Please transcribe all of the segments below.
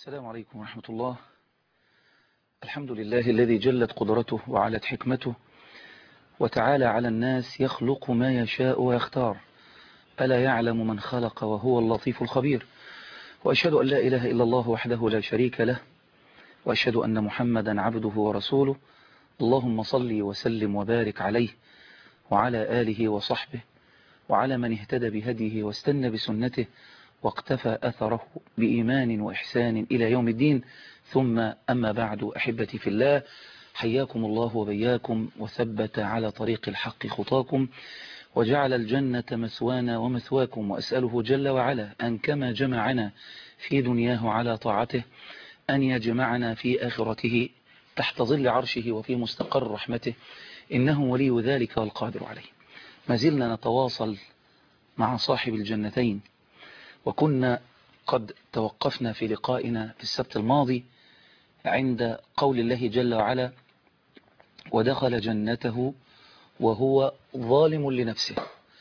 السلام عليكم ورحمة الله الحمد لله الذي جلت قدرته وعلت حكمته وتعالى على الناس يخلق ما يشاء ويختار ألا يعلم من خلق وهو اللطيف الخبير وأشهد أن لا إله إلا الله وحده لا شريك له وأشهد أن محمدا عبده ورسوله اللهم صل وسلم وبارك عليه وعلى آله وصحبه وعلى من اهتدى بهديه واستنى بسنته واقتفى أثره بإيمان وإحسان إلى يوم الدين ثم أما بعد أحبتي في الله حياكم الله وبياكم وثبت على طريق الحق خطاكم وجعل الجنة مثوانا ومثواكم وأسأله جل وعلا أن كما جمعنا في دنياه على طاعته أن يجمعنا في آخرته تحت ظل عرشه وفي مستقر رحمته إنه ولي ذلك والقادر عليه ما زلنا نتواصل مع صاحب الجنتين وكنا قد توقفنا في لقائنا في السبت الماضي عند قول الله جل وعلا ودخل جنته وهو ظالم لنفسه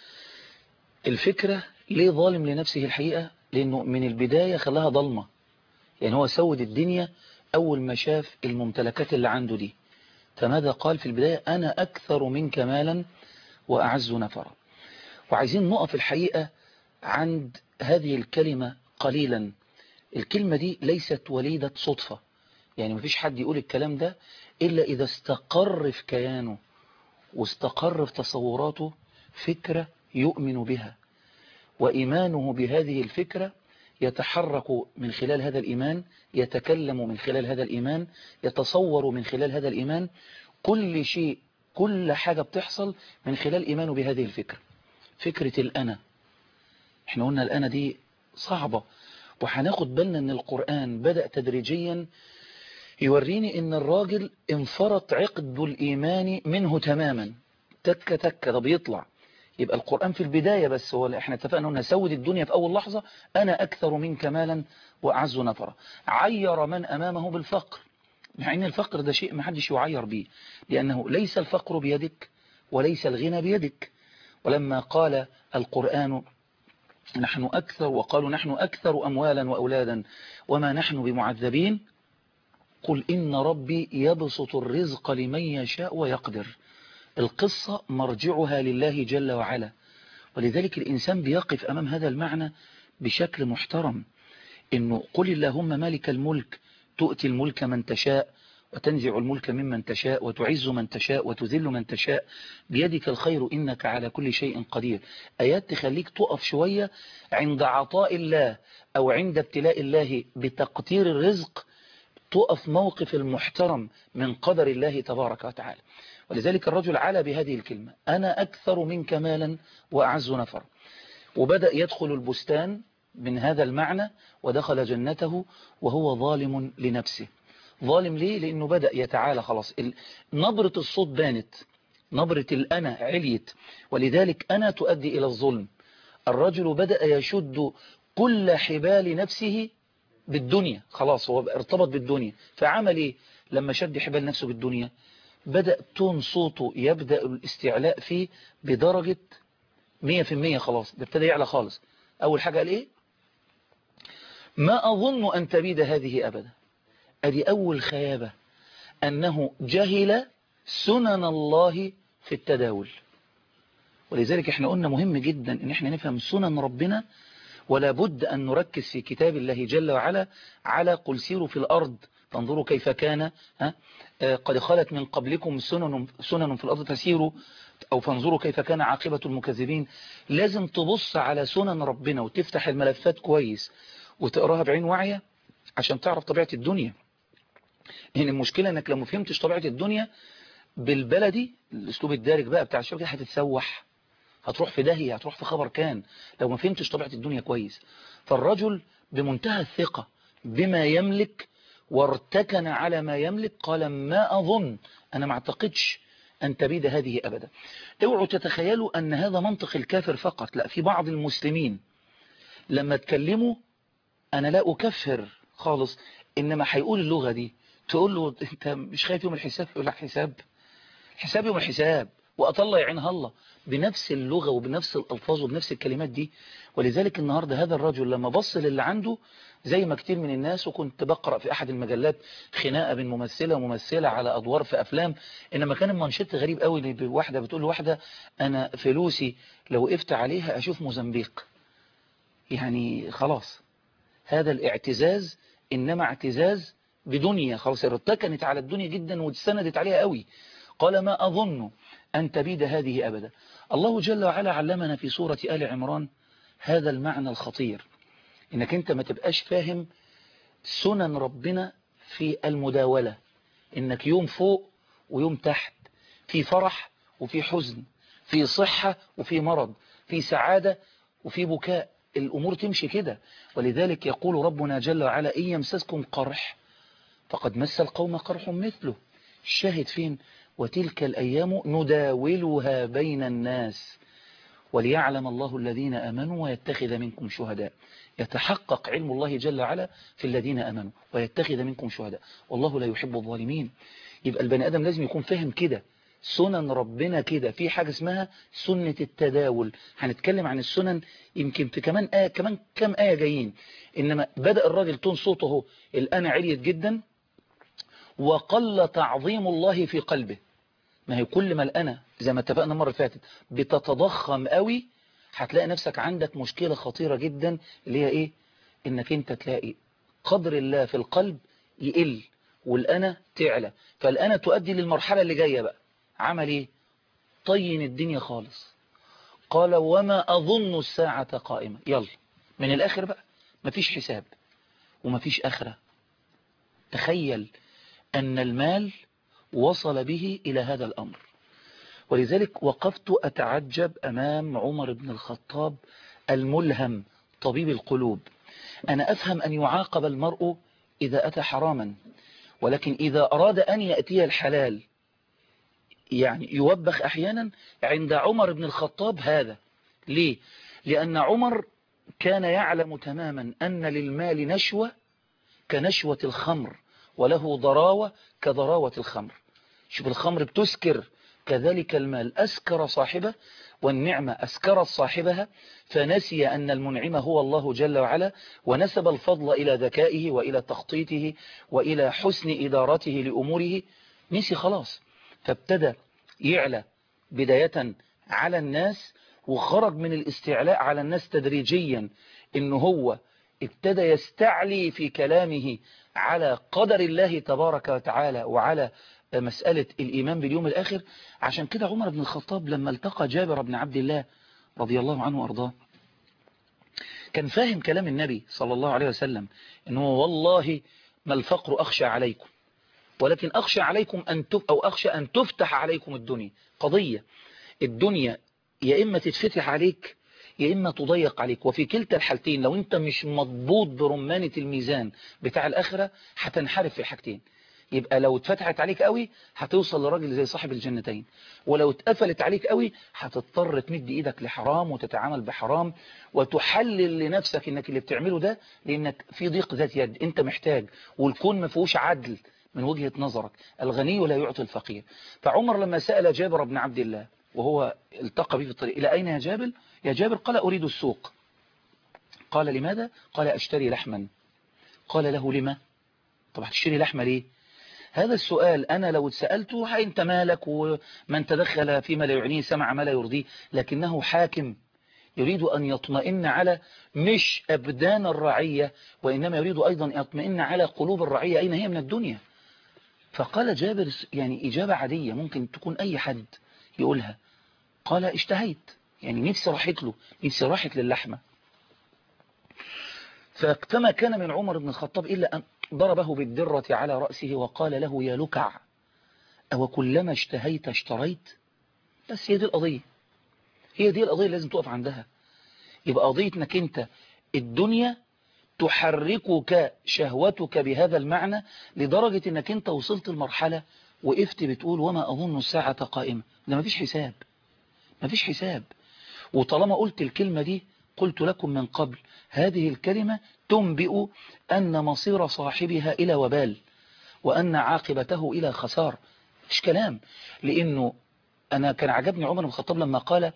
الفكرة ليه ظالم لنفسه الحقيقة لأنه من البداية خلاها ضلمة يعني هو سود الدنيا أول ما شاف الممتلكات اللي عنده دي فماذا قال في البداية أنا أكثر منك مالا وأعز نفرا وعايزين نقف الحقيقة عند هذه الكلمة قليلا الكلمة دي ليست وليدة صدفة يعني مفيش حد يقول الكلام ده إلا إذا استقر في كيانه واستقر في تصوراته فكرة يؤمن بها وإيمانه بهذه الفكرة يتحرك من خلال هذا الإيمان يتكلم من خلال هذا الإيمان يتصور من خلال هذا الإيمان كل شيء كل حاجة بتحصل من خلال إيمانه بهذه الفكرة فكرة الأنا احنا قلنا الأنا دي صعبة وهناخد بالنا ان القرآن بدأ تدريجيا يوريني ان الراجل انفرط عقد الإيمان منه تماما تكة تكة ده بيطلع يبقى القرآن في البداية بس هو احنا اتفقنا ان سود الدنيا في اول لحظة انا اكثر منك مالا واعز نفرا عير من امامه بالفقر مع ان الفقر ده شيء محدش يعير به لانه ليس الفقر بيدك وليس الغنى بيدك ولما قال القرآن نحن أكثر وقالوا نحن أكثر أموالا وأولادا وما نحن بمعذبين قل إن ربي يبسط الرزق لمن يشاء ويقدر القصة مرجعها لله جل وعلا ولذلك الإنسان بيقف أمام هذا المعنى بشكل محترم إنه قل اللهم مالك الملك تؤتي الملك من تشاء وتنزع الملك ممن تشاء وتعز من تشاء وتذل من تشاء بيدك الخير إنك على كل شيء قدير آيات تخليك تقف شوية عند عطاء الله أو عند ابتلاء الله بتقدير الرزق تقف موقف المحترم من قدر الله تبارك وتعالى ولذلك الرجل على بهذه الكلمة أنا أكثر منك مالا وأعز نفر وبدأ يدخل البستان من هذا المعنى ودخل جنته وهو ظالم لنفسه ظالم ليه لأنه بدأ يتعالى خلاص نبرة الصوت بانت نبرة الأنا عليت ولذلك أنا تؤدي إلى الظلم الرجل بدأ يشد كل حبال نفسه بالدنيا خلاص هو ارتبط بالدنيا فعمل ايه لما شد حبال نفسه بالدنيا بدأ تون صوته يبدأ الاستعلاء فيه بدرجة 100% خلاص ده ابتدى يعلى خالص أول حاجة قال ايه ما أظن أن تبيد هذه أبدا أدي أول خيابة أنه جهل سنن الله في التداول ولذلك احنا قلنا مهم جدا ان احنا نفهم سنن ربنا ولا بد أن نركز في كتاب الله جل وعلا على قل سيروا في الأرض تنظروا كيف كان ها قد خلت من قبلكم سنن, سنن في الأرض فسيروا أو فانظروا كيف كان عاقبة المكذبين لازم تبص على سنن ربنا وتفتح الملفات كويس وتقراها بعين واعية عشان تعرف طبيعة الدنيا يعني المشكلة انك لو ما فهمتش طبيعة الدنيا بالبلدي الاسلوب الدارج بقى بتاع الشبكة هتتسوح هتروح في داهية هتروح في خبر كان لو ما فهمتش طبيعة الدنيا كويس فالرجل بمنتهى الثقة بما يملك وارتكن على ما يملك قال ما أظن أنا ما اعتقدش أن تبيد هذه أبدا اوعوا تتخيلوا أن هذا منطق الكافر فقط لا في بعض المسلمين لما تكلموا أنا لا أكفر خالص إنما هيقول اللغة دي تقول له أنت مش خايف يوم الحساب يقول لك حساب حساب يوم الحساب وأطلع عينها الله بنفس اللغة وبنفس الألفاظ وبنفس الكلمات دي ولذلك النهاردة هذا الرجل لما بص للي عنده زي ما كتير من الناس وكنت بقرأ في أحد المجلات خناقة بين ممثلة وممثلة على أدوار في أفلام إنما كان المانشيت غريب قوي واحدة بتقول لواحدة أنا فلوسي لو وقفت عليها أشوف موزمبيق يعني خلاص هذا الاعتزاز إنما اعتزاز بدنيا خلاص ارتكنت على الدنيا جدا واتسندت عليها قوي قال ما أظن أن تبيد هذه أبدا الله جل وعلا علمنا في سورة آل عمران هذا المعنى الخطير إنك أنت ما تبقاش فاهم سنن ربنا في المداولة إنك يوم فوق ويوم تحت في فرح وفي حزن في صحة وفي مرض في سعادة وفي بكاء الأمور تمشي كده ولذلك يقول ربنا جل وعلا إن يمسسكم قرح فقد مس القوم قرح مثله الشاهد فين وتلك الأيام نداولها بين الناس وليعلم الله الذين أمنوا ويتخذ منكم شهداء يتحقق علم الله جل وعلا في الذين أمنوا ويتخذ منكم شهداء والله لا يحب الظالمين يبقى البني آدم لازم يكون فاهم كده سنن ربنا كده في حاجة اسمها سنة التداول هنتكلم عن السنن يمكن في كمان آية كمان كم آية جايين إنما بدأ الراجل تون صوته هو الآن عليت جدا وقل تعظيم الله في قلبه ما هي كل ما الأنا زي ما اتفقنا المرة اللي فاتت بتتضخم قوي هتلاقي نفسك عندك مشكلة خطيرة جدا اللي هي ايه انك انت تلاقي قدر الله في القلب يقل والأنا تعلى فالأنا تؤدي للمرحلة اللي جاية بقى عمل ايه طين الدنيا خالص قال وما أظن الساعة قائمة يلا من الآخر بقى مفيش حساب ومفيش آخرة تخيل أن المال وصل به إلى هذا الأمر ولذلك وقفت أتعجب أمام عمر بن الخطاب الملهم طبيب القلوب أنا أفهم أن يعاقب المرء إذا أتى حراما ولكن إذا أراد أن يأتي الحلال يعني يوبخ أحيانا عند عمر بن الخطاب هذا ليه؟ لأن عمر كان يعلم تماما أن للمال نشوة كنشوة الخمر وله ضراوة كضراوة الخمر شوف الخمر بتسكر كذلك المال أسكر صاحبه والنعمة أسكرت صاحبها فنسي أن المنعم هو الله جل وعلا ونسب الفضل إلى ذكائه وإلى تخطيطه وإلى حسن إدارته لأموره نسي خلاص فابتدى يعلى بداية على الناس وخرج من الاستعلاء على الناس تدريجيا إن هو ابتدى يستعلي في كلامه على قدر الله تبارك وتعالى وعلى مسألة الإيمان باليوم الآخر عشان كده عمر بن الخطاب لما التقى جابر بن عبد الله رضي الله عنه وأرضاه كان فاهم كلام النبي صلى الله عليه وسلم إنه والله ما الفقر أخشى عليكم ولكن أخشى عليكم أن أو أخشى أن تفتح عليكم الدنيا قضية الدنيا يا إما تتفتح عليك يا إما تضيق عليك وفي كلتا الحالتين لو أنت مش مضبوط برمانة الميزان بتاع الآخرة هتنحرف في الحاجتين يبقى لو اتفتحت عليك قوي هتوصل لراجل زي صاحب الجنتين ولو اتقفلت عليك قوي هتضطر تمد ايدك لحرام وتتعامل بحرام وتحلل لنفسك انك اللي بتعمله ده لانك في ضيق ذات يد انت محتاج والكون ما فيهوش عدل من وجهة نظرك الغني لا يعطي الفقير فعمر لما سأل جابر بن عبد الله وهو التقى به في الطريق إلى أين يا جابر يا جابر قال أريد السوق قال لماذا قال أشتري لحما قال له لما طب هتشتري لحمة ليه هذا السؤال أنا لو اتسألته أنت مالك ومن تدخل فيما لا يعنيه سمع ما لا يرضيه لكنه حاكم يريد أن يطمئن على مش أبدان الرعية وإنما يريد أيضا أن يطمئن على قلوب الرعية أين هي من الدنيا فقال جابر يعني إجابة عادية ممكن تكون أي حد يقولها قال اشتهيت يعني نفسي راحت له نفسي راحت للحمة فما كان من عمر بن الخطاب إلا أن ضربه بالدرة على رأسه وقال له يا لكع أو كلما اشتهيت اشتريت بس هي دي القضية هي دي القضية اللي لازم تقف عندها يبقى قضية انك انت الدنيا تحركك شهوتك بهذا المعنى لدرجة انك انت وصلت المرحلة وقفت بتقول وما أظن الساعة قائمة ده مفيش حساب مفيش حساب وطالما قلت الكلمة دي قلت لكم من قبل هذه الكلمة تنبئ أن مصير صاحبها إلى وبال وأن عاقبته إلى خسار مش كلام لأنه أنا كان عجبني عمر بن الخطاب لما قال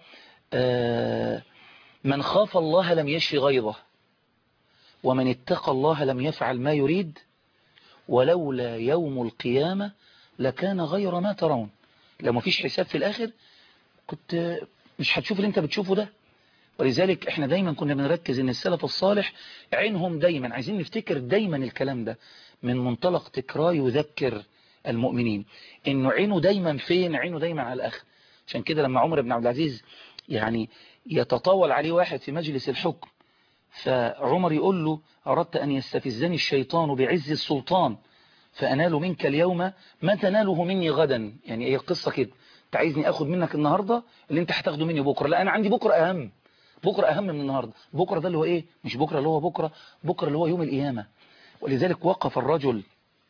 آه من خاف الله لم يشفي غيظه ومن اتقى الله لم يفعل ما يريد ولولا يوم القيامة لكان غير ما ترون لو ما فيش حساب في الآخر كنت مش هتشوف اللي انت بتشوفه ده ولذلك احنا دايما كنا بنركز ان السلف الصالح عينهم دايما عايزين نفتكر دايما الكلام ده من منطلق تكرار يذكر المؤمنين انه عينه دايما فين عينه دايما على الاخر عشان كده لما عمر بن عبد العزيز يعني يتطاول عليه واحد في مجلس الحكم فعمر يقول له أردت أن يستفزني الشيطان بعز السلطان فأنال منك اليوم ما تناله مني غدا يعني هي القصة كده انت عايزني اخد منك النهاردة اللي انت هتاخده مني بكرة لا انا عندي بكرة اهم بكرة اهم من النهاردة بكرة ده اللي هو ايه مش بكرة اللي هو بكرة بكرة اللي هو يوم القيامة ولذلك وقف الرجل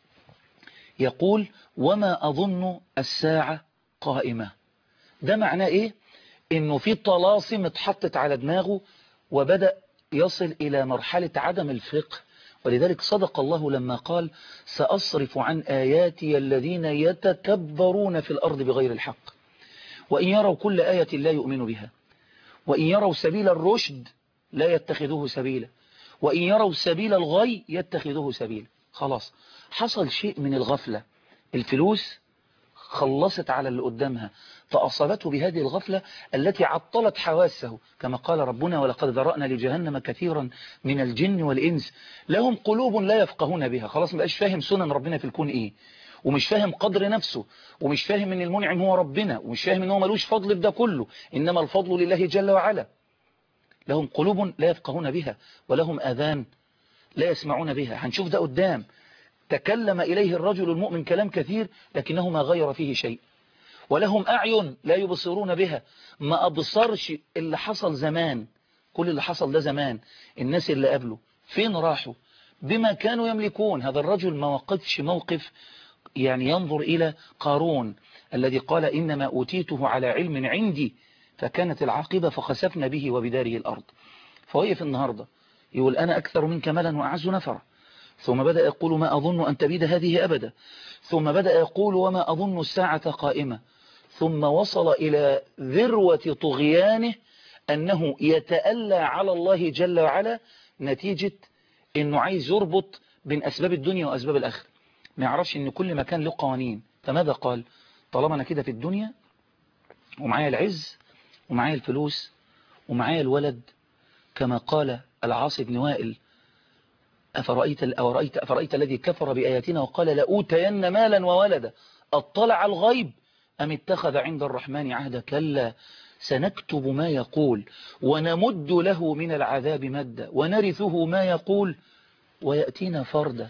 يقول وما اظن الساعة قائمة ده معناه ايه انه في طلاسم اتحطت على دماغه وبدأ يصل الى مرحلة عدم الفقه ولذلك صدق الله لما قال سأصرف عن آياتي الذين يتكبرون في الأرض بغير الحق وإن يروا كل آية لا يؤمنوا بها وإن يروا سبيل الرشد لا يتخذوه سبيلا وإن يروا سبيل الغي يتخذوه سبيلا خلاص حصل شيء من الغفلة الفلوس خلصت على اللي قدامها فأصابته بهذه الغفلة التي عطلت حواسه كما قال ربنا ولقد ذرأنا لجهنم كثيرا من الجن والإنس لهم قلوب لا يفقهون بها خلاص مبقاش فاهم سنن ربنا في الكون إيه ومش فاهم قدر نفسه ومش فاهم ان المنعم هو ربنا ومش فاهم ان هو ملوش فضل في ده كله إنما الفضل لله جل وعلا لهم قلوب لا يفقهون بها ولهم آذان لا يسمعون بها هنشوف ده قدام تكلم إليه الرجل المؤمن كلام كثير لكنه ما غير فيه شيء ولهم أعين لا يبصرون بها ما أبصرش اللي حصل زمان كل اللي حصل ده زمان الناس اللي قبله فين راحوا بما كانوا يملكون هذا الرجل ما وقفش موقف يعني ينظر إلى قارون الذي قال إنما أوتيته على علم عندي فكانت العاقبة فخسفنا به وبداره الأرض فوقف النهاردة يقول أنا أكثر منك ملا وأعز نفرا ثم بدأ يقول ما أظن أن تبيد هذه أبدا ثم بدأ يقول وما أظن الساعة قائمة ثم وصل إلى ذروة طغيانه أنه يتألى على الله جل وعلا نتيجة أنه عايز يربط بين أسباب الدنيا وأسباب الآخرة ما يعرفش أن كل مكان له قوانين فماذا قال طالما أنا كده في الدنيا ومعايا العز ومعايا الفلوس ومعايا الولد كما قال العاص بن وائل أفرأيت, أفرأيت, أفرأيت الذي كفر بآياتنا وقال لأوتين مالا وولدا اطلع الغيب أم اتخذ عند الرحمن عهدا كلا سنكتب ما يقول ونمد له من العذاب مدا ونرثه ما يقول ويأتينا فردا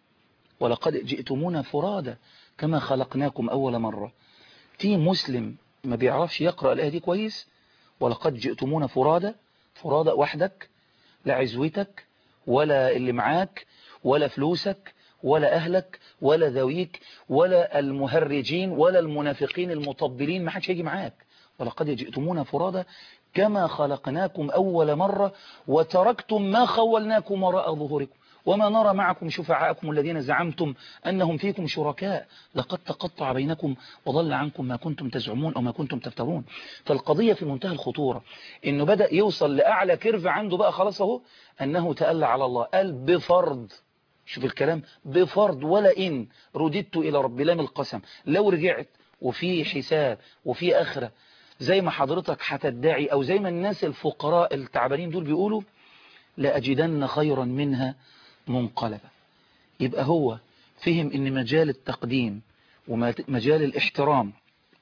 ولقد جئتمونا فرادا كما خلقناكم أول مرة في مسلم ما بيعرفش يقرأ الآية دي كويس ولقد جئتمونا فرادا فرادا وحدك لا عزوتك ولا اللي معاك ولا فلوسك ولا أهلك ولا ذويك ولا المهرجين ولا المنافقين المطبلين ما حدش هيجي معاك ولقد جئتمونا فرادا كما خلقناكم أول مرة وتركتم ما خولناكم وراء ظهوركم وما نرى معكم شفعاءكم الذين زعمتم أنهم فيكم شركاء لقد تقطع بينكم وضل عنكم ما كنتم تزعمون أو ما كنتم تفترون فالقضية في منتهى الخطورة إنه بدأ يوصل لأعلى كيرف عنده بقى خلاص اهو أنه تألى على الله قال بفرض شوف الكلام بفرض ولا إن رددت إلى رب لام القسم لو رجعت وفي حساب وفي آخرة زي ما حضرتك هتدعي أو زي ما الناس الفقراء التعبانين دول بيقولوا لأجدن خيرا منها منقلبة يبقى هو فهم ان مجال التقديم ومجال الاحترام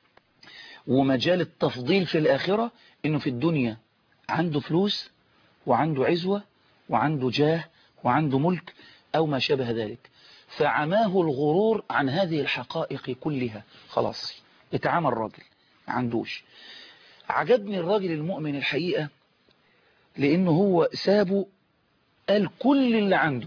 ومجال التفضيل في الآخرة انه في الدنيا عنده فلوس وعنده عزوة وعنده جاه وعنده ملك او ما شابه ذلك فعماه الغرور عن هذه الحقائق كلها خلاص اتعامى الراجل عندوش عجبني الراجل المؤمن الحقيقة لانه هو سابه قال كل اللي عنده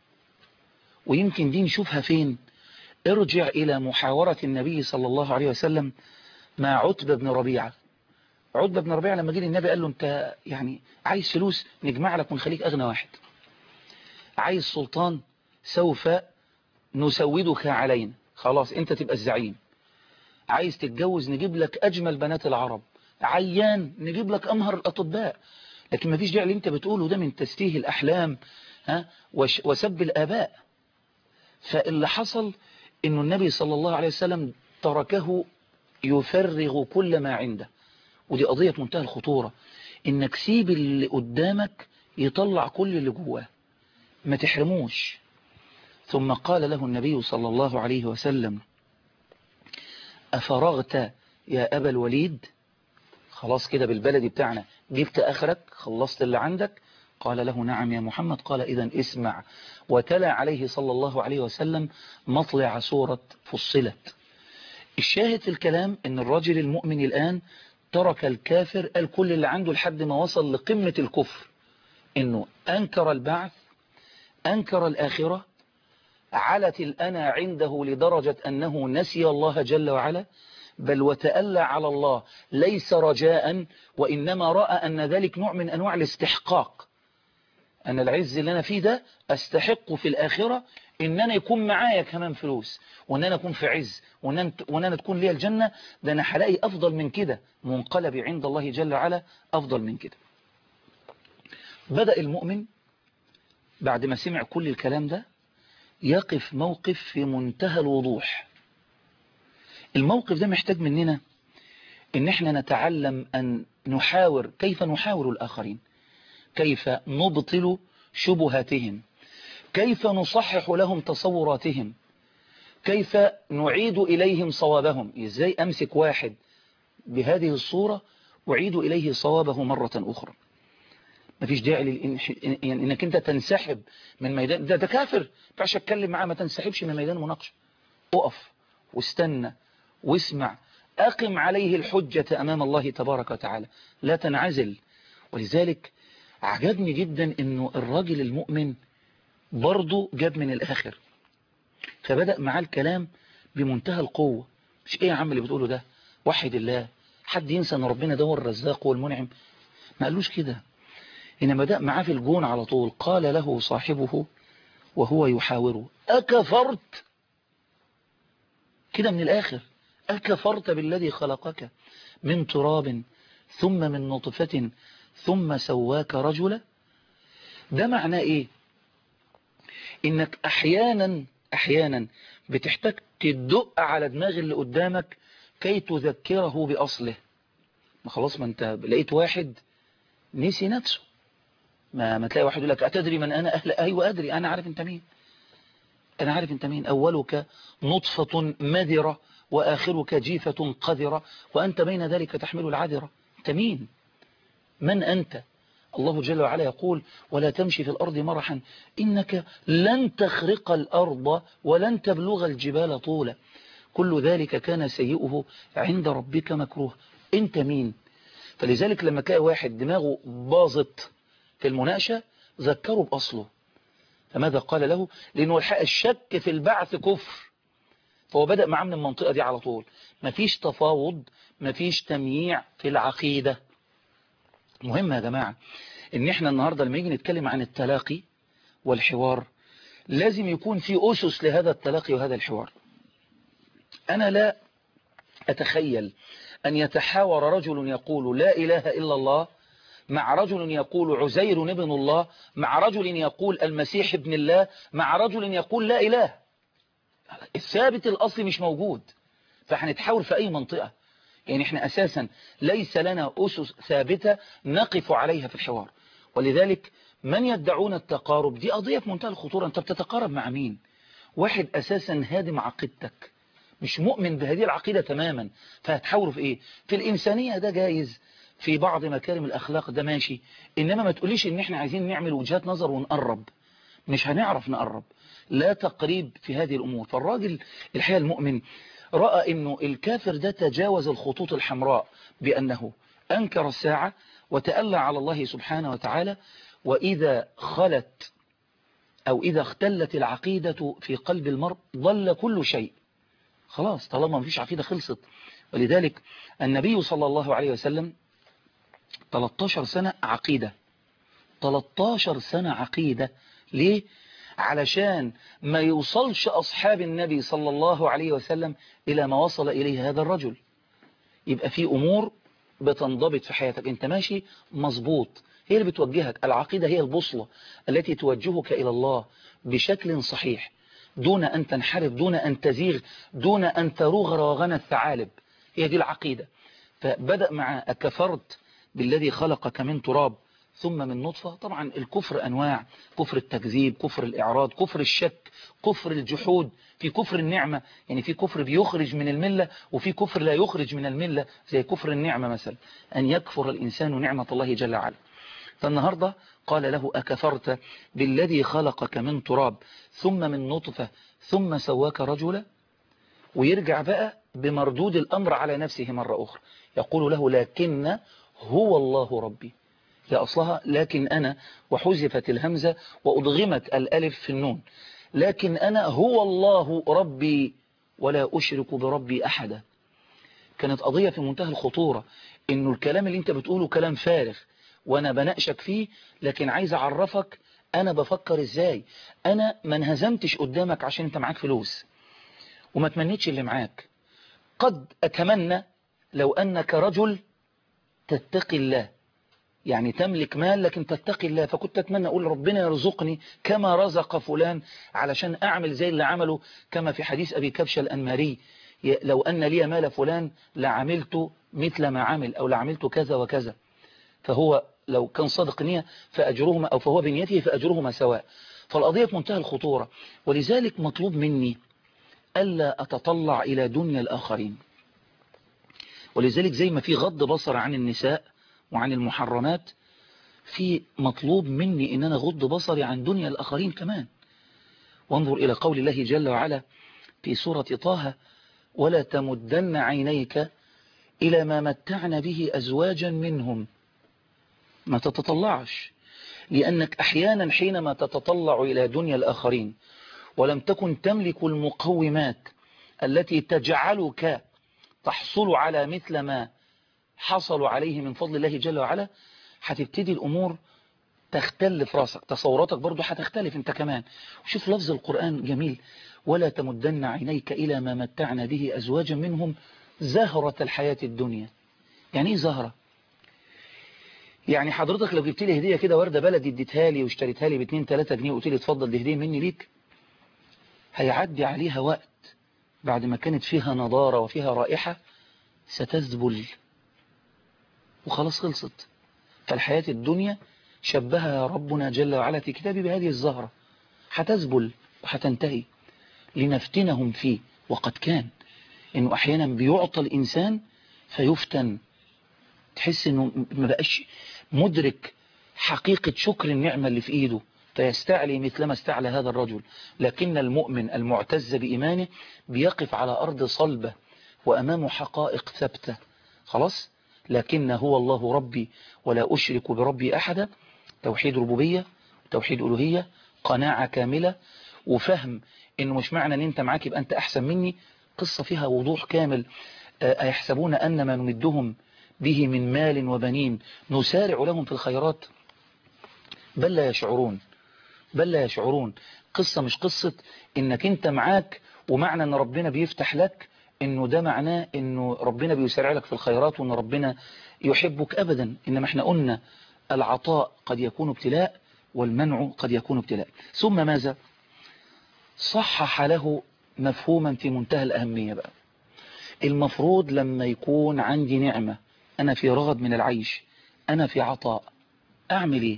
ويمكن دي نشوفها فين ارجع إلى محاورة النبي صلى الله عليه وسلم مع عتبة بن ربيعة عتبة بن ربيعة لما جه النبي قال له انت يعني عايز فلوس نجمع لك ونخليك أغنى واحد عايز سلطان سوف نسودك علينا خلاص انت تبقى الزعيم عايز تتجوز نجيب لك أجمل بنات العرب عيان نجيب لك أمهر الأطباء لكن ما فيش داعي اللي انت بتقوله ده من تسفيه الأحلام ها وسب الآباء فاللي حصل انه النبي صلى الله عليه وسلم تركه يفرغ كل ما عنده ودي قضية منتهى الخطورة انك سيب اللي قدامك يطلع كل اللي جواه ما تحرموش ثم قال له النبي صلى الله عليه وسلم أفرغت يا أبا الوليد خلاص كده بالبلدي بتاعنا جبت آخرك خلصت اللي عندك قال له نعم يا محمد قال إذا اسمع وتلا عليه صلى الله عليه وسلم مطلع سورة فصلت الشاهد في الكلام ان الرجل المؤمن الآن ترك الكافر الكل اللي عنده لحد ما وصل لقمة الكفر انه انكر البعث انكر الآخرة علت الأنا عنده لدرجة أنه نسي الله جل وعلا بل وتألى على الله ليس رجاء وإنما رأى أن ذلك نوع من أنواع الاستحقاق أن العز اللي أنا فيه ده أستحق في الآخرة إن أنا يكون معايا كمان فلوس وإن أنا أكون في عز وإن أنا, وإن أنا تكون لي الجنة ده أنا هلاقي أفضل من كده منقلب عند الله جل وعلا أفضل من كده بدأ المؤمن بعد ما سمع كل الكلام ده يقف موقف في منتهى الوضوح الموقف ده محتاج مننا ان احنا نتعلم ان نحاور كيف نحاور الاخرين كيف نبطل شبهاتهم كيف نصحح لهم تصوراتهم كيف نعيد إليهم صوابهم إزاي أمسك واحد بهذه الصورة أعيد إليه صوابه مرة أخرى مفيش داعي للإنح... يعني انك انت تنسحب من ميدان ده ده كافر فعش اتكلم معاه ما تنسحبش من ميدان المناقشه اقف واستنى واسمع اقم عليه الحجة امام الله تبارك وتعالى لا تنعزل ولذلك عجبني جدا انه الراجل المؤمن برضه جاب من الاخر فبدأ معاه الكلام بمنتهى القوة مش ايه يا عم اللي بتقوله ده وحد الله حد ينسى ان ربنا ده هو الرزاق والمنعم ما قالوش كده إنما بدأ معاه في الجون على طول قال له صاحبه وهو يحاوره أكفرت كده من الآخر أكفرت بالذي خلقك من تراب ثم من نطفة ثم سواك رجلا ده معناه إيه إنك أحيانا أحيانا بتحتاج تدق على دماغ اللي قدامك كي تذكره بأصله ما خلاص ما انت لقيت واحد نسي نفسه ما, ما تلاقي واحد يقول لك أتدري من أنا أهل أيوة أدري أنا عارف أنت مين أنا عارف أنت مين أولك نطفة مذرة وآخرك جيفة قذرة وأنت بين ذلك تحمل العذرة أنت مين من أنت الله جل وعلا يقول ولا تمشي في الأرض مرحا إنك لن تخرق الأرض ولن تبلغ الجبال طولا كل ذلك كان سيئه عند ربك مكروه أنت مين فلذلك لما تلاقي واحد دماغه باظت في المناقشة ذكروا بأصله فماذا قال له لأنه الشك في البعث كفر فهو بدأ معاه من المنطقة دي على طول مفيش تفاوض مفيش تمييع في العقيدة مهم يا جماعة ان احنا النهاردة لما يجي نتكلم عن التلاقي والحوار لازم يكون في أسس لهذا التلاقي وهذا الحوار أنا لا أتخيل أن يتحاور رجل يقول لا إله إلا الله مع رجل يقول عزير ابن الله مع رجل يقول المسيح ابن الله مع رجل يقول لا إله الثابت الأصلي مش موجود فهنتحاور في أي منطقة يعني احنا أساسا ليس لنا أسس ثابتة نقف عليها في الحوار ولذلك من يدعون التقارب دي قضية في منتهى الخطورة انت بتتقارب مع مين واحد أساسا هادم عقيدتك مش مؤمن بهذه العقيدة تماما فهتحاوروا في ايه في الإنسانية ده جايز في بعض مكارم الأخلاق ده ماشي إنما ما تقوليش إن إحنا عايزين نعمل وجهات نظر ونقرب مش هنعرف نقرب لا تقريب في هذه الأمور فالراجل الحقيقة المؤمن رأى إنه الكافر ده تجاوز الخطوط الحمراء بأنه أنكر الساعة وتألى على الله سبحانه وتعالى وإذا خلت أو إذا اختلت العقيدة في قلب المرء ضل كل شيء خلاص طالما مفيش عقيدة خلصت ولذلك النبي صلى الله عليه وسلم 13 سنة عقيدة 13 سنة عقيدة ليه؟ علشان ما يوصلش أصحاب النبي صلى الله عليه وسلم إلى ما وصل إليه هذا الرجل يبقى في أمور بتنضبط في حياتك انت ماشي مظبوط هي اللي بتوجهك العقيدة هي البوصلة التي توجهك إلى الله بشكل صحيح دون أن تنحرف دون أن تزيغ دون أن تروغ روغان الثعالب هي دي العقيدة فبدأ مع أكفرت بالذي خلقك من تراب ثم من نطفة طبعا الكفر أنواع كفر التكذيب كفر الإعراض كفر الشك كفر الجحود في كفر النعمة يعني في كفر بيخرج من الملة وفي كفر لا يخرج من الملة زي كفر النعمة مثلا أن يكفر الإنسان نعمة الله جل وعلا فالنهاردة قال له أكفرت بالذي خلقك من تراب ثم من نطفة ثم سواك رجلا ويرجع بقى بمردود الأمر على نفسه مرة أخرى يقول له لكن هو الله ربي هي أصلها لكن أنا وحذفت الهمزة وأضغمت الألف في النون لكن أنا هو الله ربي ولا أشرك بربي أحدا كانت قضية في منتهى الخطورة إنه الكلام اللي انت بتقوله كلام فارغ وأنا بناقشك فيه لكن عايز أعرفك أنا بفكر إزاي أنا ما انهزمتش قدامك عشان انت معاك فلوس وما تمنيتش اللي معاك قد أتمنى لو أنك رجل تتقي الله يعني تملك مال لكن تتقي الله فكنت أتمنى أقول ربنا يرزقني كما رزق فلان علشان أعمل زي اللي عمله كما في حديث أبي كبش الأنماري لو أن لي مال فلان لعملت مثل ما عمل أو لعملت كذا وكذا فهو لو كان صادق نية فأجرهما أو فهو بنيته فأجرهما سواء فالقضية في منتهى الخطورة ولذلك مطلوب مني ألا أتطلع إلى دنيا الآخرين ولذلك زي ما في غض بصر عن النساء وعن المحرمات في مطلوب مني ان انا غض بصري عن دنيا الاخرين كمان وانظر الى قول الله جل وعلا في سورة طه ولا تمدن عينيك الى ما متعنا به ازواجا منهم ما تتطلعش لانك احيانا حينما تتطلع الى دنيا الاخرين ولم تكن تملك المقومات التي تجعلك تحصل على مثل ما حصلوا عليه من فضل الله جل وعلا هتبتدي الأمور تختل في راسك تصوراتك برضو هتختلف انت كمان وشوف لفظ القرآن جميل ولا تمدن عينيك إلى ما متعنا به أزواجا منهم زهرة الحياة الدنيا يعني ايه زهرة يعني حضرتك لو جبت لي هدية كده وردة بلدي اديتها لي واشتريتها لي ب 2 3 جنيه وقلت لي اتفضل دي هدية مني ليك هيعدي عليها وقت بعد ما كانت فيها نضارة وفيها رائحة ستذبل وخلاص خلصت فالحياة الدنيا شبهها ربنا جل وعلا في كتابه بهذه الزهرة هتذبل وهتنتهي لنفتنهم فيه وقد كان انه احيانا بيعطى الانسان فيفتن تحس انه ما بقاش مدرك حقيقة شكر النعمة اللي في ايده فيستعلي مثلما استعلى هذا الرجل لكن المؤمن المعتز بإيمانه بيقف على أرض صلبة وأمامه حقائق ثابتة خلاص لكن هو الله ربي ولا أشرك بربي أحدا توحيد ربوبية توحيد ألوهية قناعة كاملة وفهم إنه مش معنى أن أنت معاك يبقى أنت أحسن مني قصة فيها وضوح كامل أيحسبون أن ما نمدهم به من مال وبنين نسارع لهم في الخيرات بل لا يشعرون بل لا يشعرون قصة مش قصة إنك أنت معاك ومعنى أن ربنا بيفتح لك انه ده معناه انه ربنا بيسارع لك في الخيرات وان ربنا يحبك ابدا انما احنا قلنا العطاء قد يكون ابتلاء والمنع قد يكون ابتلاء ثم ماذا صحح له مفهوما في منتهى الأهمية بقى المفروض لما يكون عندي نعمة أنا في رغد من العيش أنا في عطاء أعمل إيه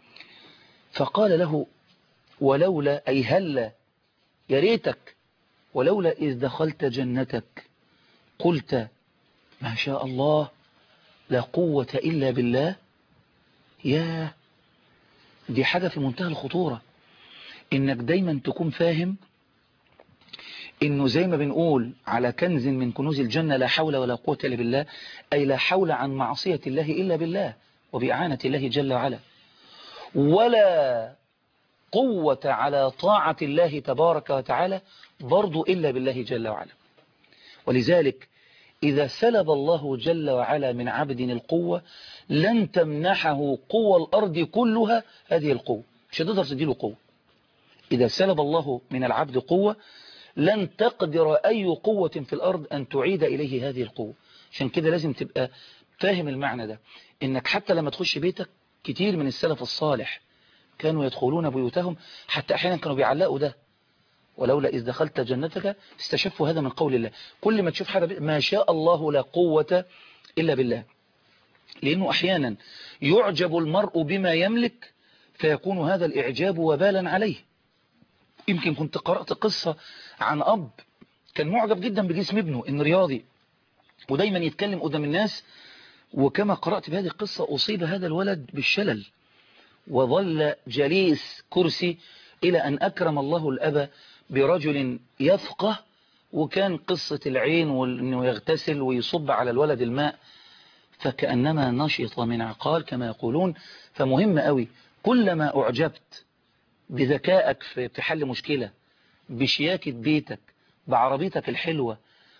فقال له ولولا أي هلا يا ريتك ولولا إذ دخلت جنتك قلت ما شاء الله لا قوة إلا بالله يا دي حاجة في منتهى الخطورة إنك دايما تكون فاهم إنه زي ما بنقول على كنز من كنوز الجنة لا حول ولا قوة إلا بالله أي لا حول عن معصية الله إلا بالله وبإعانة الله جل وعلا ولا قوة على طاعة الله تبارك وتعالى برضو إلا بالله جل وعلا ولذلك إذا سلب الله جل وعلا من عبد القوة لن تمنحه قوة الأرض كلها هذه القوة مش هتقدر تديله قوة إذا سلب الله من العبد قوة لن تقدر أي قوة في الأرض أن تعيد إليه هذه القوة عشان كده لازم تبقى فاهم المعنى ده إنك حتى لما تخش بيتك كتير من السلف الصالح كانوا يدخلون بيوتهم حتى أحيانا كانوا بيعلقوا ده ولولا إذ دخلت جنتك استشفوا هذا من قول الله كل ما تشوف حاجة ما شاء الله لا قوة إلا بالله لأنه أحيانا يعجب المرء بما يملك فيكون هذا الإعجاب وبالا عليه يمكن كنت قرأت قصة عن أب كان معجب جدا بجسم ابنه إن رياضي ودايما يتكلم قدام الناس وكما قرأت بهذه القصة أصيب هذا الولد بالشلل وظل جليس كرسي إلى أن أكرم الله الأب برجل يفقه وكان قصة العين وأنه يغتسل ويصب على الولد الماء فكأنما نشط من عقال كما يقولون فمهم قوي كلما أعجبت بذكائك في حل مشكلة بشياكة بيتك بعربيتك الحلوة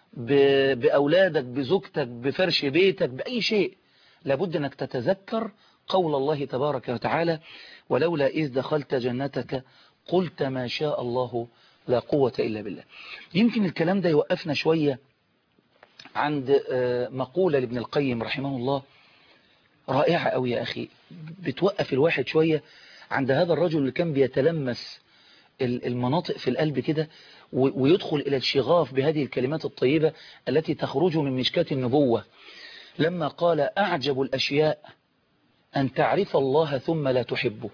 بأولادك بزوجتك بفرش بيتك بأي شيء لابد أنك تتذكر قول الله تبارك وتعالى ولولا إذ دخلت جنتك قلت ما شاء الله لا قوة إلا بالله يمكن الكلام ده يوقفنا شوية عند مقولة لابن القيم رحمه الله رائعة أوي يا أخي بتوقف الواحد شوية عند هذا الرجل اللي كان بيتلمس المناطق في القلب كده ويدخل إلى الشغاف بهذه الكلمات الطيبة التي تخرج من مشكاة النبوة لما قال أعجب الأشياء أن تعرف الله ثم لا تحبه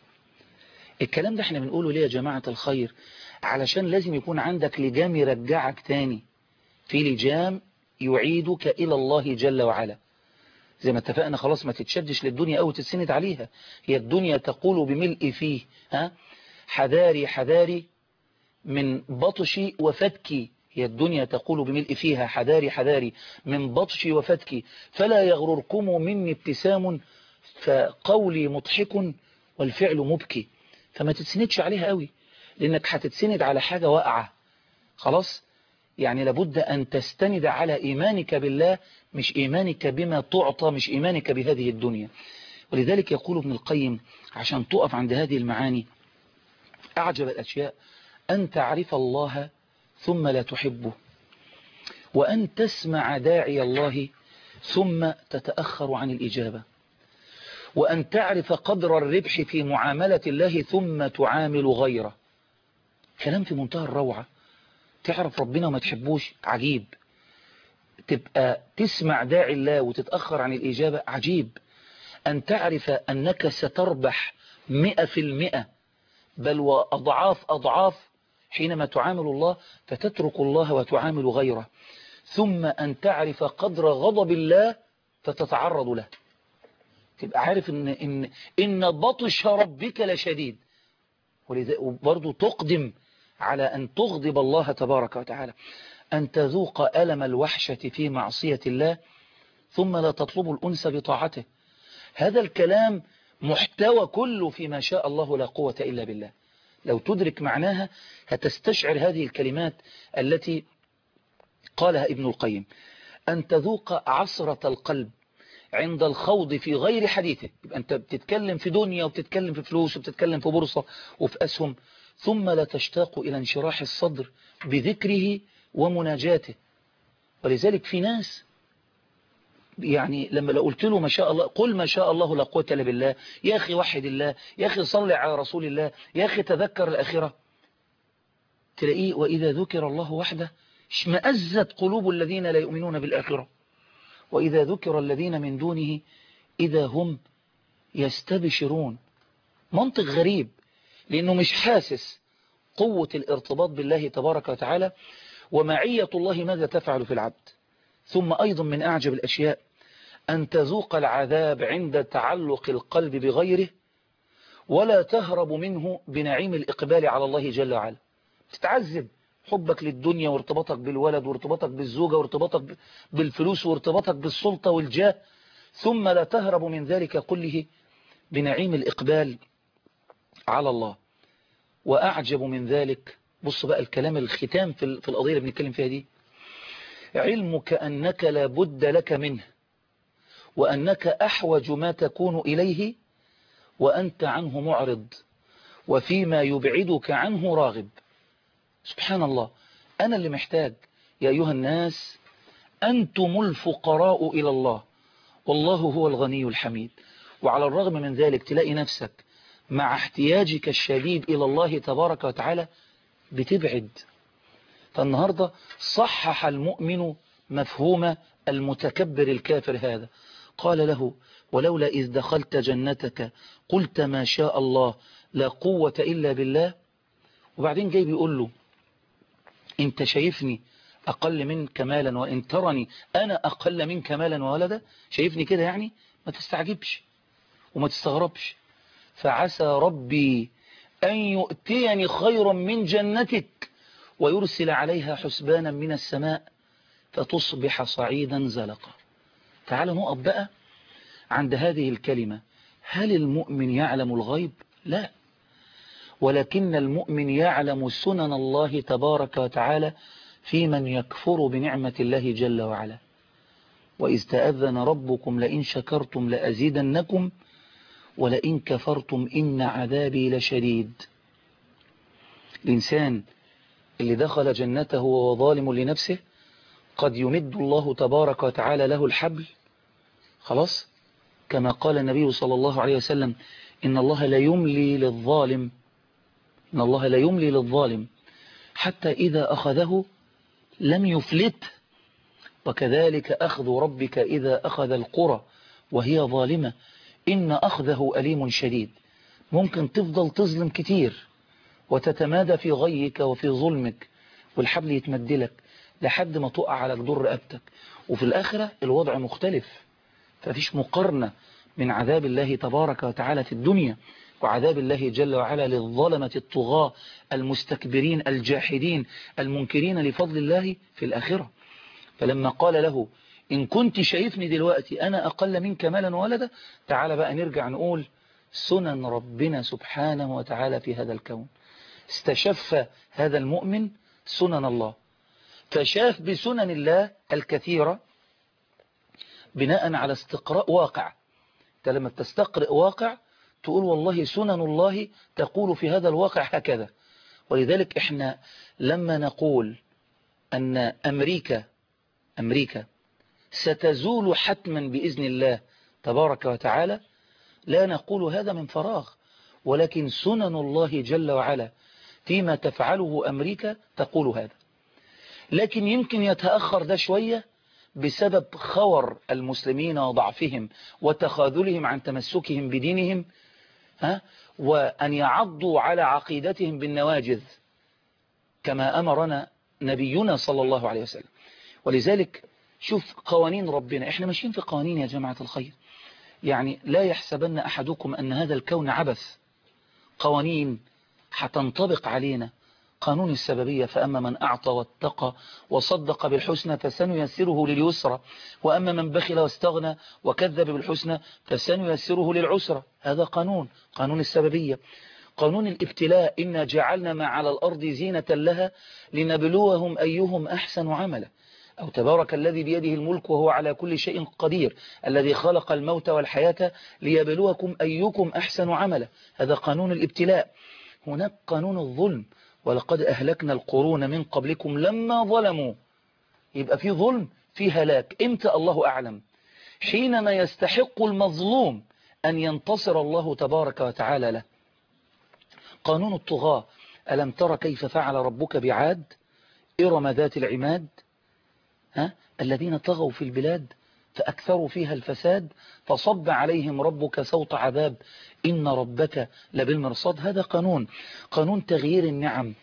الكلام ده احنا بنقوله ليه يا جماعة الخير علشان لازم يكون عندك لجام يرجعك تاني في لجام يعيدك إلى الله جل وعلا زي ما اتفقنا خلاص ما تتشدش للدنيا أو تتسند عليها هي الدنيا تقول بملء فيه ها حذاري حذاري من بطشي وفتكي هي الدنيا تقول بملء فيها حذاري حذاري من بطشي وفتكي فلا يغرركم مني ابتسام فقولي مضحك والفعل مبكي فما تتسندش عليها قوي لانك هتتسند على حاجة واقعة خلاص يعني لابد أن تستند على إيمانك بالله مش إيمانك بما تعطى مش إيمانك بهذه الدنيا ولذلك يقول ابن القيم عشان تقف عند هذه المعاني أعجب الأشياء أن تعرف الله ثم لا تحبه وأن تسمع داعي الله ثم تتأخر عن الإجابة وأن تعرف قدر الربح في معاملة الله ثم تعامل غيره كلام في منتهى الروعة تعرف ربنا وما تحبوش عجيب تبقى تسمع داعي الله وتتأخر عن الإجابة عجيب أن تعرف أنك ستربح مئة في المئة بل وأضعاف أضعاف حينما تعامل الله فتترك الله وتعامل غيره ثم أن تعرف قدر غضب الله فتتعرض له تبقى عارف إن, إن, إن بطش ربك لشديد وبرضه تقدم على أن تغضب الله تبارك وتعالى أن تذوق ألم الوحشة في معصية الله ثم لا تطلب الأنس بطاعته هذا الكلام محتوى كله فيما شاء الله لا قوة إلا بالله لو تدرك معناها هتستشعر هذه الكلمات التي قالها ابن القيم أن تذوق عصرة القلب عند الخوض في غير حديثه يبقى أنت بتتكلم في دنيا وبتتكلم في فلوس وبتتكلم في بورصة وفي أسهم ثم لا تشتاق إلى انشراح الصدر بذكره ومناجاته ولذلك في ناس يعني لما لو قلت له ما شاء الله قل ما شاء الله لا قوة إلا بالله يا أخي وحد الله يا أخي صل على رسول الله يا أخي تذكر الآخرة تلاقيه وإذا ذكر الله وحده اشمأزت قلوب الذين لا يؤمنون بالآخرة وإذا ذكر الذين من دونه إذا هم يستبشرون منطق غريب لأنه مش حاسس قوة الارتباط بالله تبارك وتعالى ومعية الله ماذا تفعل في العبد ثم أيضا من أعجب الأشياء أن تذوق العذاب عند تعلق القلب بغيره ولا تهرب منه بنعيم الإقبال على الله جل وعلا تتعذب حبك للدنيا وارتباطك بالولد وارتباطك بالزوجة وارتباطك بالفلوس وارتباطك بالسلطة والجاه ثم لا تهرب من ذلك كله بنعيم الإقبال على الله وأعجب من ذلك بص بقى الكلام الختام في القضية اللي بنتكلم فيها دي علمك أنك لا بد لك منه وأنك أحوج ما تكون إليه وأنت عنه معرض وفيما يبعدك عنه راغب سبحان الله أنا اللي محتاج يا أيها الناس أنتم الفقراء إلى الله والله هو الغني الحميد وعلى الرغم من ذلك تلاقي نفسك مع احتياجك الشديد إلى الله تبارك وتعالى بتبعد فالنهاردة صحح المؤمن مفهوم المتكبر الكافر هذا قال له ولولا إذ دخلت جنتك قلت ما شاء الله لا قوة إلا بالله وبعدين جاي بيقول له انت شايفني أقل من كمالا وإن ترني أنا أقل من كمالا وولدا شايفني كده يعني ما تستعجبش وما تستغربش فعسى ربي أن يؤتيني خيرا من جنتك ويرسل عليها حسبانا من السماء فتصبح صعيدا زلقا تعال نقف بقى عند هذه الكلمة هل المؤمن يعلم الغيب لا ولكن المؤمن يعلم سنن الله تبارك وتعالى في من يكفر بنعمة الله جل وعلا وإذ تأذن ربكم لئن شكرتم لأزيدنكم ولئن كفرتم إن عذابي لشديد الإنسان اللي دخل جنته وهو ظالم لنفسه قد يمد الله تبارك وتعالى له الحبل خلاص كما قال النبي صلى الله عليه وسلم إن الله لا يملي للظالم إن الله لا يملي للظالم حتى إذا أخذه لم يفلت وكذلك أخذ ربك إذا أخذ القرى وهي ظالمة إن أخذه أليم شديد ممكن تفضل تظلم كتير وتتمادى في غيك وفي ظلمك والحبل يتمدلك لحد ما تقع على جدور رقبتك وفي الآخرة الوضع مختلف ففيش مقارنة من عذاب الله تبارك وتعالى في الدنيا وعذاب الله جل وعلا للظلمة الطغاة المستكبرين الجاحدين المنكرين لفضل الله في الآخرة فلما قال له إن كنت شايفني دلوقتي أنا أقل منك مالا وولدا تعال بقى نرجع نقول سنن ربنا سبحانه وتعالى في هذا الكون استشف هذا المؤمن سنن الله فشاف بسنن الله الكثيرة بناء على استقراء واقع انت لما تستقرئ واقع تقول والله سنن الله تقول في هذا الواقع هكذا ولذلك احنا لما نقول أن أمريكا أمريكا ستزول حتما بإذن الله تبارك وتعالى لا نقول هذا من فراغ ولكن سنن الله جل وعلا فيما تفعله أمريكا تقول هذا لكن يمكن يتأخر ده شوية بسبب خور المسلمين وضعفهم وتخاذلهم عن تمسكهم بدينهم ها وأن يعضوا على عقيدتهم بالنواجذ كما أمرنا نبينا صلى الله عليه وسلم ولذلك شوف قوانين ربنا احنا ماشيين في قوانين يا جماعة الخير يعني لا يحسبن أحدكم أن هذا الكون عبث قوانين هتنطبق علينا قانون السببية فأما من أعطى واتقى وصدق بالحسنى فسنيسره لليسرى وأما من بخل واستغنى وكذب بالحسنى فسنيسره للعسرى هذا قانون قانون السببية قانون الابتلاء إنا جعلنا ما على الأرض زينة لها لنبلوهم أيهم أحسن عملا أو تبارك الذي بيده الملك وهو على كل شيء قدير الذي خلق الموت والحياة ليبلوكم أيكم أحسن عملا هذا قانون الابتلاء هناك قانون الظلم ولقد أهلكنا القرون من قبلكم لما ظلموا يبقى في ظلم في هلاك امتى الله أعلم حينما يستحق المظلوم أن ينتصر الله تبارك وتعالى له قانون الطغاة ألم تر كيف فعل ربك بعاد إرم ذات العماد ها؟ الذين طغوا في البلاد فأكثروا فيها الفساد فصب عليهم ربك صوت عذاب إن ربك لبالمرصاد هذا قانون قانون تغيير النعم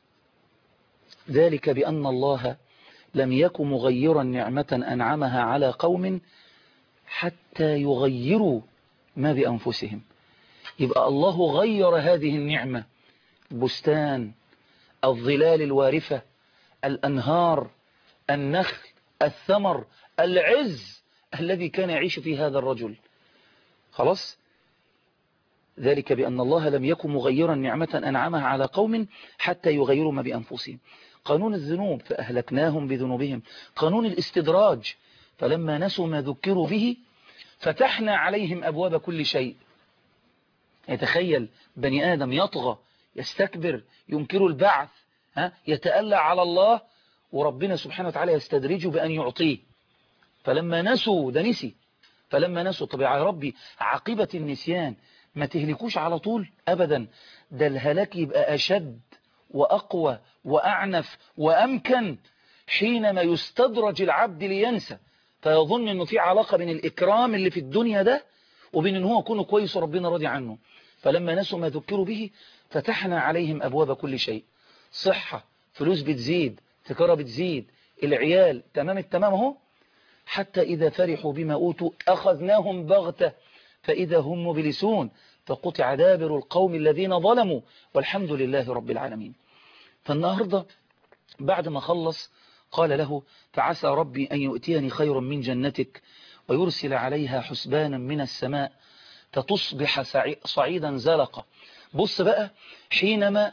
ذلك بأن الله لم يك مغيرا نعمة أنعمها على قوم حتى يغيروا ما بأنفسهم يبقى الله غير هذه النعمة بستان الظلال الوارفة الأنهار النخل الثمر العز الذي كان يعيش في هذا الرجل خلاص ذلك بأن الله لم يكن مغيرا نعمة أنعمها على قوم حتى يغيروا ما بأنفسهم قانون الذنوب فأهلكناهم بذنوبهم قانون الاستدراج فلما نسوا ما ذكروا به فتحنا عليهم أبواب كل شيء يتخيل بني آدم يطغى يستكبر ينكر البعث ها يتألى على الله وربنا سبحانه وتعالى يستدرجه بأن يعطيه فلما نسوا ده نسي فلما نسوا طب يا ربي عاقبة النسيان ما تهلكوش على طول أبدا ده الهلاك يبقى أشد وأقوى وأعنف وأمكن حينما يستدرج العبد لينسى فيظن أنه في علاقة بين الإكرام اللي في الدنيا ده وبين أنه هو يكون كويس وربنا راضي عنه فلما نسوا ما ذكروا به فتحنا عليهم أبواب كل شيء صحة فلوس بتزيد تجارة بتزيد العيال تمام التمام اهو حتى إذا فرحوا بما أوتوا أخذناهم بغتة فإذا هم مبلسون فقطع دابر القوم الذين ظلموا والحمد لله رب العالمين فالنهاردة بعد ما خلص قال له فعسى ربي أن يؤتيني خيرا من جنتك ويرسل عليها حسبانا من السماء فتصبح صعيدا زلقا بص بقى حينما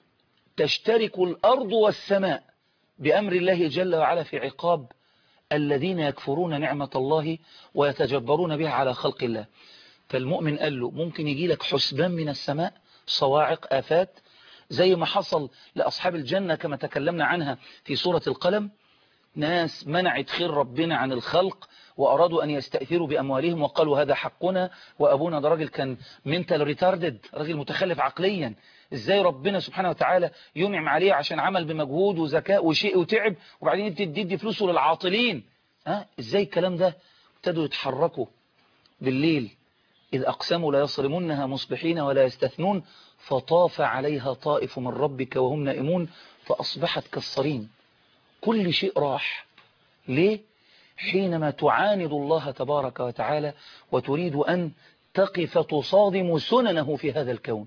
تشترك الأرض والسماء بأمر الله جل وعلا في عقاب الذين يكفرون نعمة الله ويتجبرون بها على خلق الله فالمؤمن قال له ممكن يجي لك حسبان من السماء صواعق آفات زي ما حصل لأصحاب الجنة كما تكلمنا عنها في سورة القلم ناس منعت خير ربنا عن الخلق وأرادوا أن يستأثروا بأموالهم وقالوا هذا حقنا وأبونا ده راجل كان منتال ريتاردد راجل متخلف عقليا ازاي ربنا سبحانه وتعالى ينعم عليه عشان عمل بمجهود وذكاء وشيء وتعب وبعدين يبتدي يدي فلوسه للعاطلين ها ازاي الكلام ده ابتدوا يتحركوا بالليل إذ أقسموا لا يصرمنها مصبحين ولا يستثنون فطاف عليها طائف من ربك وهم نائمون فأصبحت كالصريم كل شيء راح ليه؟ حينما تعاند الله تبارك وتعالى وتريد أن تقف تصادم سننه في هذا الكون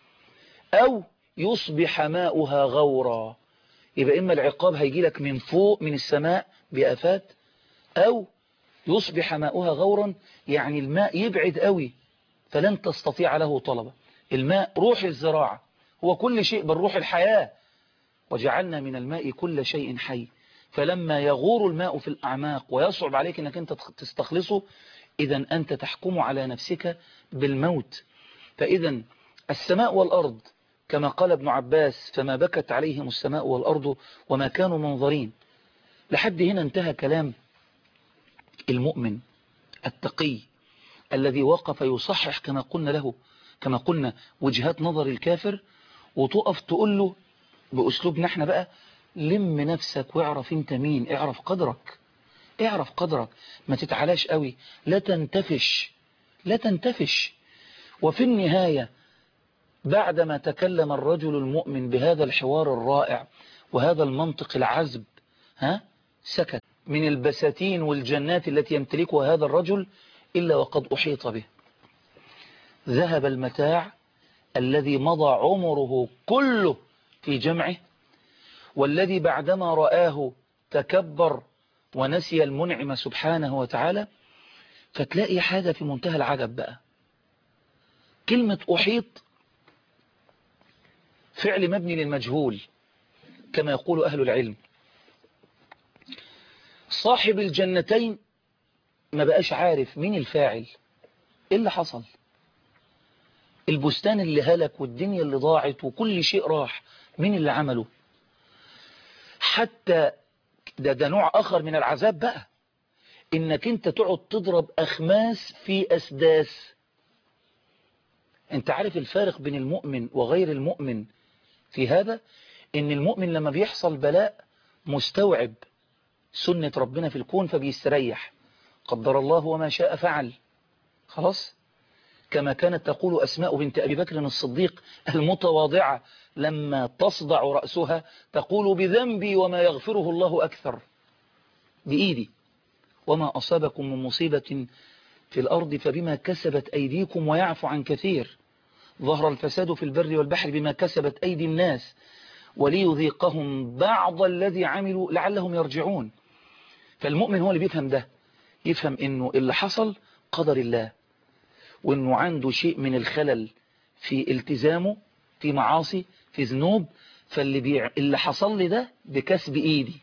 أو يصبح ماؤها غورا يبقى إما العقاب هيجي لك من فوق من السماء بآفات أو يصبح ماؤها غورا يعني الماء يبعد قوي فلن تستطيع له طلبة الماء روح الزراعة هو كل شيء بل روح الحياة وجعلنا من الماء كل شيء حي فلما يغور الماء في الأعماق ويصعب عليك أنك أنت تستخلصه إذا أنت تحكم على نفسك بالموت فإذا السماء والأرض كما قال ابن عباس فما بكت عليهم السماء والأرض وما كانوا منظرين لحد هنا انتهى كلام المؤمن التقي الذي وقف يصحح كما قلنا له كما قلنا وجهات نظر الكافر وتقف تقول له بأسلوبنا احنا بقى لم نفسك واعرف انت مين اعرف قدرك اعرف قدرك ما تتعلاش قوي لا تنتفش لا تنتفش وفي النهاية بعدما تكلم الرجل المؤمن بهذا الحوار الرائع وهذا المنطق العذب ها سكت من البساتين والجنات التي يمتلكها هذا الرجل إلا وقد أحيط به ذهب المتاع الذي مضى عمره كله في جمعه والذي بعدما رآه تكبر ونسي المنعم سبحانه وتعالى فتلاقي حاجة في منتهى العجب بقى كلمة أحيط فعل مبني للمجهول كما يقول أهل العلم صاحب الجنتين ما بقاش عارف مين الفاعل ايه اللي حصل البستان اللي هلك والدنيا اللي ضاعت وكل شيء راح مين اللي عمله حتى ده, ده نوع آخر من العذاب بقى انك انت تقعد تضرب اخماس في اسداس انت عارف الفارق بين المؤمن وغير المؤمن في هذا ان المؤمن لما بيحصل بلاء مستوعب سنة ربنا في الكون فبيستريح قدر الله وما شاء فعل خلاص كما كانت تقول أسماء بنت أبي بكر الصديق المتواضعة لما تصدع رأسها تقول بذنبي وما يغفره الله أكثر بإيدي وما أصابكم من مصيبة في الأرض فبما كسبت أيديكم ويعفو عن كثير ظهر الفساد في البر والبحر بما كسبت أيدي الناس وليذيقهم بعض الذي عملوا لعلهم يرجعون فالمؤمن هو اللي بيفهم ده يفهم انه اللي حصل قدر الله وانه عنده شيء من الخلل في التزامه في معاصي في ذنوب فاللي بيع... اللي حصل لي ده بكسب ايدي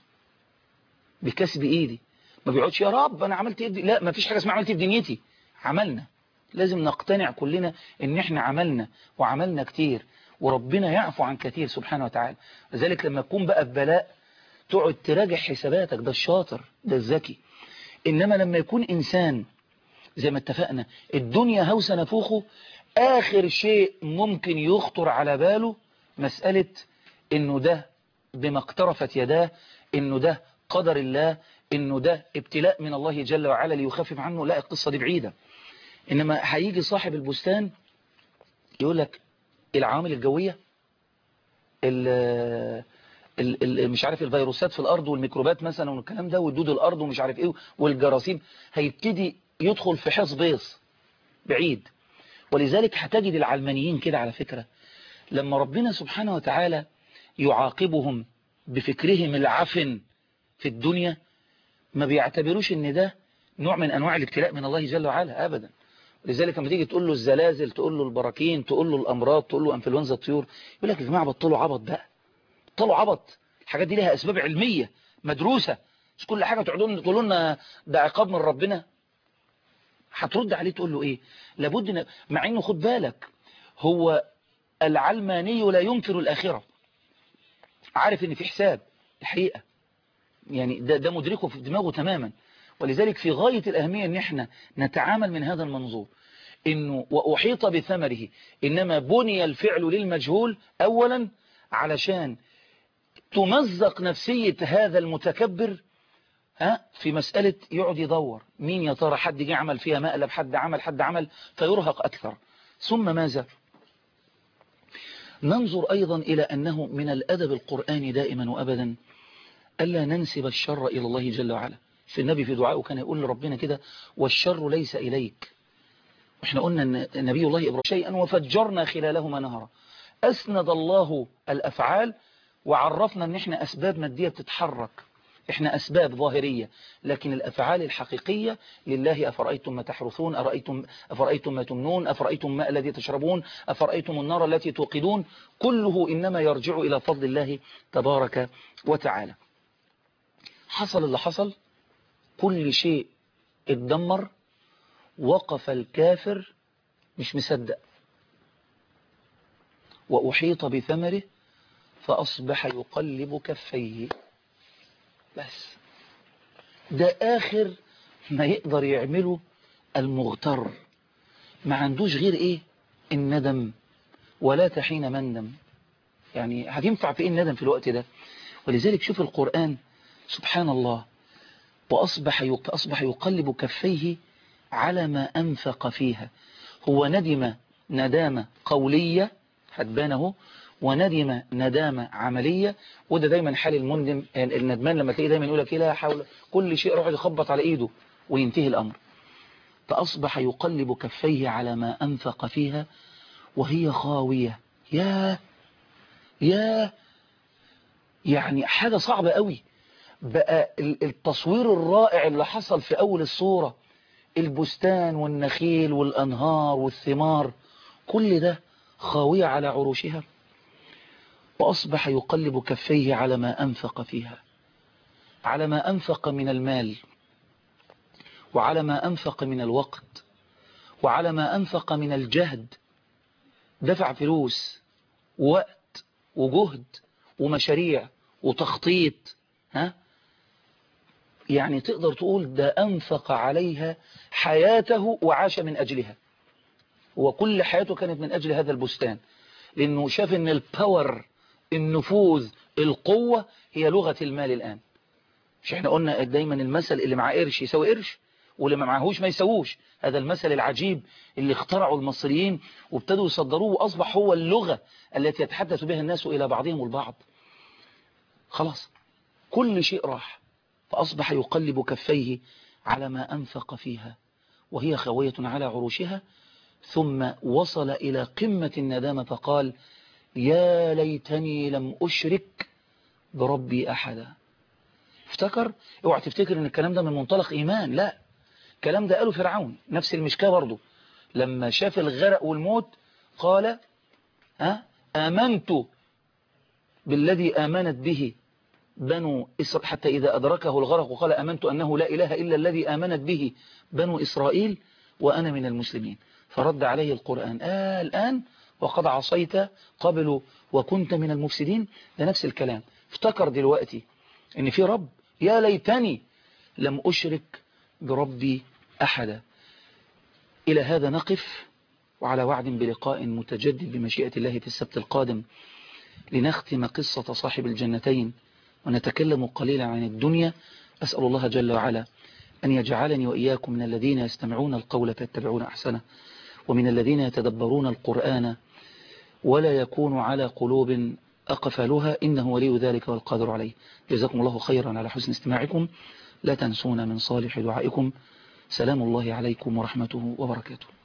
بكسب ايدي ما بيقعدش يا رب انا عملت ايه لا ما فيش حاجه اسمها عملت ايه في دنيتي عملنا لازم نقتنع كلنا ان احنا عملنا وعملنا كتير وربنا يعفو عن كثير سبحانه وتعالى لذلك لما تكون بقى في بلاء تقعد تراجع حساباتك ده الشاطر ده الذكي إنما لما يكون إنسان زي ما اتفقنا الدنيا هوس نفوخه آخر شيء ممكن يخطر على باله مسألة إنه ده بما اقترفت يداه إنه ده قدر الله إنه ده ابتلاء من الله جل وعلا ليخفف عنه لا القصة دي بعيدة إنما هيجي صاحب البستان يقول لك العوامل الجوية ال ال مش عارف الفيروسات في الأرض والميكروبات مثلا والكلام ده ودود الأرض ومش عارف إيه والجراثيم هيبتدي يدخل في حص بيص بعيد ولذلك هتجد العلمانيين كده على فكرة لما ربنا سبحانه وتعالى يعاقبهم بفكرهم العفن في الدنيا ما بيعتبروش ان ده نوع من انواع الابتلاء من الله جل وعلا ابدا لذلك لما تيجي تقول له الزلازل تقول له البراكين تقول له الامراض تقول له انفلونزا الطيور يقول لك يا جماعه بطلوا عبط بقى بطلوا عبط الحاجات دي لها اسباب علميه مدروسه مش كل حاجه تقعدوا تقولوا لنا ده عقاب من ربنا هترد عليه تقول له ايه لابد ن... مع انه خد بالك هو العلماني لا ينكر الاخره عارف ان في حساب الحقيقه يعني ده ده مدركه في دماغه تماما ولذلك في غاية الأهمية ان احنا نتعامل من هذا المنظور انه وأحيط بثمره إنما بني الفعل للمجهول أولا علشان تمزق نفسية هذا المتكبر ها في مسألة يقعد يدور مين يا ترى حد جه عمل فيها مقلب حد عمل حد عمل فيرهق أكثر ثم ماذا ننظر أيضا إلى أنه من الأدب القرآني دائما وأبدا ألا ننسب الشر إلى الله جل وعلا في النبي في دعائه كان يقول لربنا كده والشر ليس إليك واحنا قلنا أن نبي الله إبراهيم شيئا وفجرنا خلالهما نهرا أسند الله الأفعال وعرفنا أن احنا أسباب مادية بتتحرك احنا أسباب ظاهرية لكن الأفعال الحقيقية لله أفرأيتم ما تحرثون أرأيتم أفرأيتم ما تمنون أفرأيتم ما الذي تشربون أفرأيتم النار التي توقدون كله إنما يرجع إلى فضل الله تبارك وتعالى حصل اللي حصل كل شيء اتدمر وقف الكافر مش مصدق وأحيط بثمره فأصبح يقلب كفيه بس ده آخر ما يقدر يعمله المغتر ما عندوش غير إيه الندم ولا تحين مندم يعني هتنفع في إيه الندم في الوقت ده ولذلك شوف القرآن سبحان الله وأصبح أصبح يقلب كفيه على ما أنفق فيها هو ندم ندامة قولية هتبانه وندم ندامة عملية وده دايما حال المندم يعني الندمان لما تلاقيه دايما يقول لك لا حول كل شيء روح يخبط على ايده وينتهي الأمر فأصبح يقلب كفيه على ما أنفق فيها وهي خاوية يا يا يعني حاجة صعبة قوي بقى التصوير الرائع اللي حصل في أول الصورة البستان والنخيل والأنهار والثمار كل ده خاوية على عروشها وأصبح يقلب كفيه على ما أنفق فيها على ما أنفق من المال وعلى ما أنفق من الوقت وعلى ما أنفق من الجهد دفع فلوس ووقت وجهد ومشاريع وتخطيط ها يعني تقدر تقول ده أنفق عليها حياته وعاش من أجلها وكل حياته كانت من أجل هذا البستان لأنه شاف أن الباور النفوذ القوة هي لغة المال الآن مش احنا قلنا دايما المثل اللي معاه قرش يساوي قرش واللي ما معهوش ما يسووش هذا المثل العجيب اللي اخترعه المصريين وابتدوا يصدروه وأصبح هو اللغة التي يتحدث بها الناس إلى بعضهم البعض خلاص كل شيء راح فأصبح يقلب كفيه على ما أنفق فيها وهي خاوية على عروشها ثم وصل إلى قمة الندامة فقال يا ليتني لم أشرك بربي أحدا افتكر اوعى تفتكر ان الكلام ده من منطلق إيمان لا الكلام ده قاله فرعون نفس المشكاة برضه لما شاف الغرق والموت قال ها آمنت بالذي آمنت به بنو إسرائيل حتى إذا أدركه الغرق وقال أمنت أنه لا إله إلا الذي آمنت به بنو إسرائيل وأنا من المسلمين فرد عليه القرآن آه الآن وقد عصيت قبل وكنت من المفسدين ده نفس الكلام افتكر دلوقتي ان في رب يا ليتني لم أشرك بربي أحدا إلى هذا نقف وعلى وعد بلقاء متجدد بمشيئة الله في السبت القادم لنختم قصة صاحب الجنتين ونتكلم قليلا عن الدنيا أسأل الله جل وعلا أن يجعلني وإياكم من الذين يستمعون القول فيتبعون أحسنه ومن الذين يتدبرون القرآن ولا يكون على قلوب أقفلها إنه ولي ذلك والقادر عليه جزاكم الله خيرا على حسن استماعكم لا تنسونا من صالح دعائكم سلام الله عليكم ورحمته وبركاته